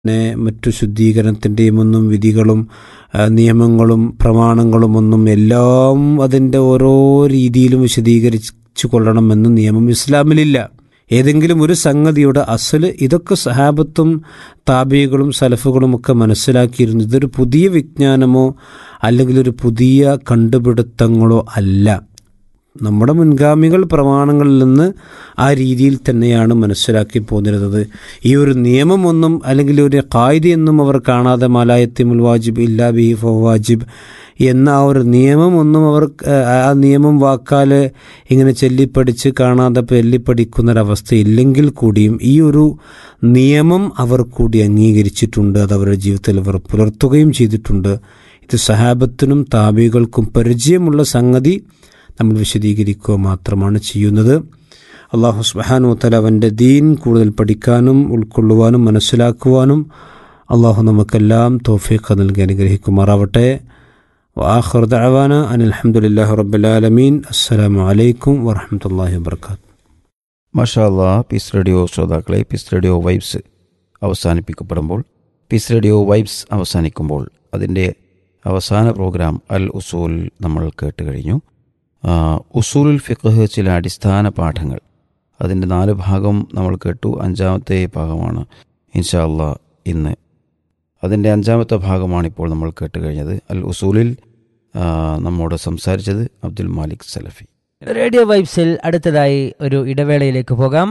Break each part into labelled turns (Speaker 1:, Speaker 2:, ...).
Speaker 1: പിന്നെ മറ്റു ശുദ്ധീകരണത്തിൻ്റെയും ഒന്നും വിധികളും ആ, നിയമങ്ങളും പ്രമാണങ്ങളും ഒന്നും എല്ലാം അതിൻ്റെ ഓരോ രീതിയിലും വിശദീകരിച്ചു കൊള്ളണമെന്ന് നിയമം ഇസ്ലാമിലില്ല ഏതെങ്കിലും ഒരു സംഗതിയുടെ അസല് ഇതൊക്കെ സഹാബത്തും താബികളും സലഫുകളും ഒക്കെ മനസ്സിലാക്കിയിരുന്നു ഇതൊരു പുതിയ വിജ്ഞാനമോ അല്ലെങ്കിൽ ഒരു പുതിയ കണ്ടുപിടുത്തങ്ങളോ അല്ല നമ്മുടെ മുൻഗാമികൾ പ്രമാണങ്ങളിൽ നിന്ന് ആ രീതിയിൽ തന്നെയാണ് മനസ്സിലാക്കി പോന്നിരുന്നത് ഈ ഒരു നിയമമൊന്നും അല്ലെങ്കിൽ ഒരു കായികയൊന്നും അവർ കാണാതെ മലായത്തിമുൽ വാജിബ് ഇല്ലാ ബി വാജിബ് എന്ന ആ ഒരു നിയമമൊന്നും അവർ ആ നിയമം വാക്കാൽ ഇങ്ങനെ ചൊല്ലിപ്പടിച്ച് കാണാതെ ചൊല്ലിപ്പടിക്കുന്നൊരവസ്ഥ ഇല്ലെങ്കിൽ കൂടിയും ഈ ഒരു നിയമം അവർ കൂടി അംഗീകരിച്ചിട്ടുണ്ട് അത് അവരുടെ ജീവിതത്തിൽ അവർ പുലർത്തുകയും ചെയ്തിട്ടുണ്ട് ഇത് സഹാബത്തിനും താബികൾക്കും പരിചയമുള്ള സംഗതി നമ്മൾ വിശദീകരിക്കുക മാത്രമാണ് ചെയ്യുന്നത് അള്ളാഹു സുബാനു തല അവൻ്റെ ദീൻ കൂടുതൽ പഠിക്കാനും ഉൾക്കൊള്ളുവാനും മനസ്സിലാക്കുവാനും അള്ളാഹു നമുക്കെല്ലാം തോഫീഖ് നൽകി അനുഗ്രഹിക്കുമാറാവട്ടെ വാഹർ ദഅവാന അനിൽ അൽഹംദുലില്ലാഹി റബ്ബിൽ ആലമീൻ അസ്സലാമു അലൈക്കും വറഹ്മത്തുള്ളാഹി വബർക്കാത്തു
Speaker 2: മാഷാ അല്ലാ പീസ് റേഡിയോ ശ്രോതാക്കളെ പീസ് റേഡിയോ വൈബ്സ് അവസാനിപ്പിക്കപ്പെടുമ്പോൾ പീസ് റേഡിയോ വൈബ്സ് അവസാനിക്കുമ്പോൾ അതിൻ്റെ അവസാന പ്രോഗ്രാം അൽ ഉസൂൽ നമ്മൾ കേട്ട് കഴിഞ്ഞു ആ, ഉസൂലുൽ ഫിഖ് ചില അടിസ്ഥാന പാഠങ്ങൾ അതിൻ്റെ നാല് ഭാഗം നമ്മൾ കേട്ടു അഞ്ചാമത്തെ ഭാഗമാണ് ഇൻഷാ അല്ലാ ഇന്ന് അതിൻ്റെ അഞ്ചാമത്തെ ഭാഗമാണ് ഇപ്പോൾ നമ്മൾ കേട്ട് കഴിഞ്ഞത് അൽ ഉസൂലിൽ ആ, നമ്മോട് സംസാരിച്ചത് അബ്ദുൽ മാലിക് സലഫി
Speaker 3: റേഡിയോ വൈബ്സിൽ അടുത്തതായി ഒരു ഇടവേളയിലേക്ക് പോകാം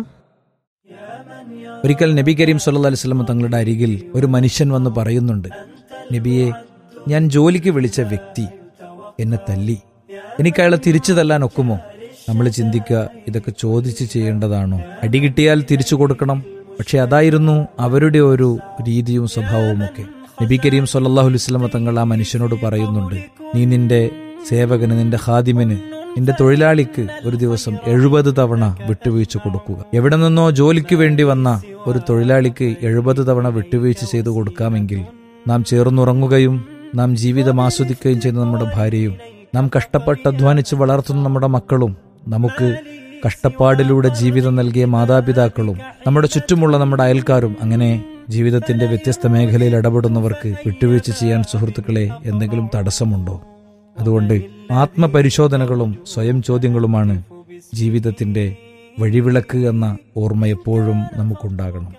Speaker 4: ഒരിക്കൽ നബി കരീം സല്ലല്ലാഹു അലൈഹി വസല്ലം തങ്ങളുടെ അരികിൽ ഒരു മനുഷ്യൻ വന്ന് പറയുന്നുണ്ട് നബിയെ ഞാൻ ജോലിക്ക് വിളിച്ച വ്യക്തി എന്നെ തല്ലി എനിക്ക് അയാളെ തിരിച്ചു തല്ലാൻ ഒക്കുമോ നമ്മൾ ചിന്തിക്കുക ഇതൊക്കെ ചോദിച്ച് ചെയ്യേണ്ടതാണോ അടി കിട്ടിയാൽ തിരിച്ചു കൊടുക്കണം പക്ഷെ അതായിരുന്നു അവരുടെ ഒരു രീതിയും സ്വഭാവവും ഒക്കെ നബി കരീം സല്ലല്ലാഹു അലൈഹി വസല്ലം തങ്ങൾ ആ മനുഷ്യനോട് പറയുന്നുണ്ട് നീ നിന്റെ സേവകന് നിന്റെ ഹാദിമന് നിന്റെ തൊഴിലാളിക്ക് ഒരു ദിവസം എഴുപത് തവണ വിട്ടുവീഴ്ച കൊടുക്കുക എവിടെ നിന്നോ ജോലിക്ക് വേണ്ടി വന്ന ഒരു തൊഴിലാളിക്ക് എഴുപത് തവണ വിട്ടുവീഴ്ച ചെയ്തു കൊടുക്കാമെങ്കിൽ നാം ചേർന്നുറങ്ങുകയും നാം ജീവിതം ആസ്വദിക്കുകയും ചെയ്യുന്ന നമ്മുടെ ഭാര്യയും നാം കഷ്ടപ്പെട്ട് അധ്വാനിച്ച് വളർത്തുന്ന നമ്മുടെ മക്കളും നമുക്ക് കഷ്ടപ്പാടിലൂടെ ജീവിതം നൽകിയ മാതാപിതാക്കളും നമ്മുടെ ചുറ്റുമുള്ള നമ്മുടെ അയൽക്കാരും അങ്ങനെ ജീവിതത്തിന്റെ വ്യത്യസ്ത മേഖലയിൽ ഇടപെടുന്നവർക്ക് വിട്ടുവീഴ്ച ചെയ്യാൻ സുഹൃത്തുക്കളെ എന്തെങ്കിലും തടസ്സമുണ്ടോ അതുകൊണ്ട് ആത്മപരിശോധനകളും സ്വയം ചോദ്യങ്ങളുമാണ് ജീവിതത്തിന്റെ വഴിവിളക്ക് എന്ന ഓർമ്മ എപ്പോഴും നമുക്കുണ്ടാകണം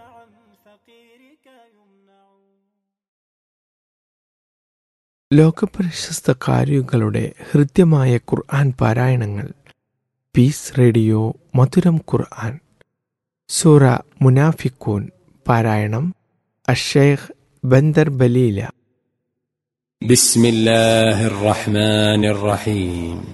Speaker 5: ലോകപ്രശസ്ത കാര്യങ്ങളുടെ ഹൃദ്യമായ ഖുർആൻ പാരായണങ്ങൾ പീസ് റേഡിയോ മധുരം ഖുർആൻ സൂറ മുനാഫിക്കൂൻ പാരായണം അഷേഖ് ബന്ദർ ബലീല
Speaker 6: بسم الله الرحمن الرحيم